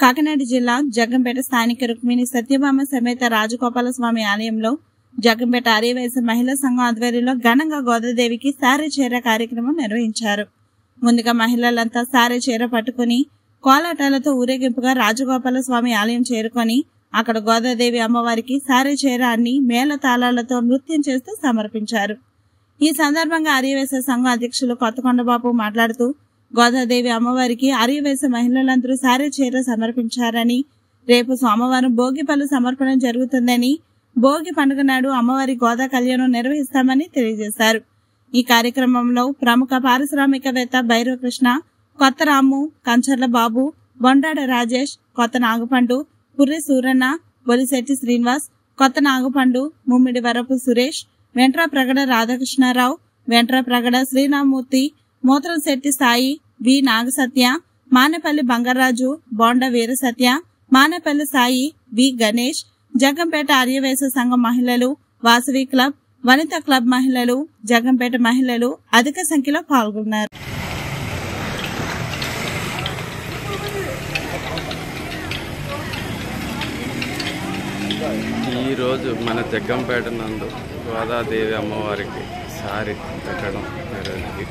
కాకినాడ జిల్లా జగ్గంపేట స్థానిక రుక్మిణి సత్యభామ సమేత రాజగోపాల స్వామి ఆలయంలో జగ్గంపేట ఆర్యవైశ్య మహిళా సంఘం ఆధ్వర్యంలో ఘనంగా గోదాదేవికి సారె చీర కార్యక్రమం నిర్వహించారు ముందుగా మహిళలంతా సారె చీర పట్టుకుని కోలాటాలతో ఊరేగింపుగా రాజగోపాల స్వామి ఆలయం చేరుకొని అక్కడ గోదాదేవి అమ్మవారికి సారె చీర అన్ని మేళ తాళాలతో నృత్యం చేస్తూ సమర్పించారు ఈ సందర్భంగా ఆర్యవేశ సంఘం అధ్యక్షులు కొత్తకొండబాబు మాట్లాడుతూ గోదాదేవి అమ్మవారికి ఆర్యవేశ మహిళలందరూ సారె చీర సమర్పించారని రేపు సోమవారం భోగి పళ్ళు సమర్పణ జరుగుతుందని భోగి పండుగ నాడు అమ్మవారి గోదా కళ్యాణం నిర్వహిస్తామని తెలియజేశారు ఈ కార్యక్రమంలో ప్రముఖ పారిశ్రామికవేత్త భైరవకృష్ణ కొత్త రాము కంచర్ల బాబు బొండాడ రాజేష్ కొత్త నాగపండు పుర్రి సూరన్న బొలిశెట్టి శ్రీనివాస్ కొత్త నాగపండు ముమ్మిడి వరపు సురేష్ వెంట్రా ప్రగడ రాధాకృష్ణారావు వెంట్రా ప్రగడ శ్రీరామూర్తి మూత్రంశెట్టి సాయి వి నాగసత్య మానేపల్లి బంగారాజు బోండ వీరసత్య మానేపల్లి సాయి వి గణేష్ జగంపేట ఆర్యవేశ సంఘం మహిళలు వాసవి క్లబ్ వనిత క్లబ్ మహిళలు జగంపేట మహిళలు అధిక సంఖ్యలో పాల్గొన్నారు ఈరోజు మన జగ్గంపేట నందు గోదాదేవి అమ్మవారికి సారి పెట్టడం జరిగింది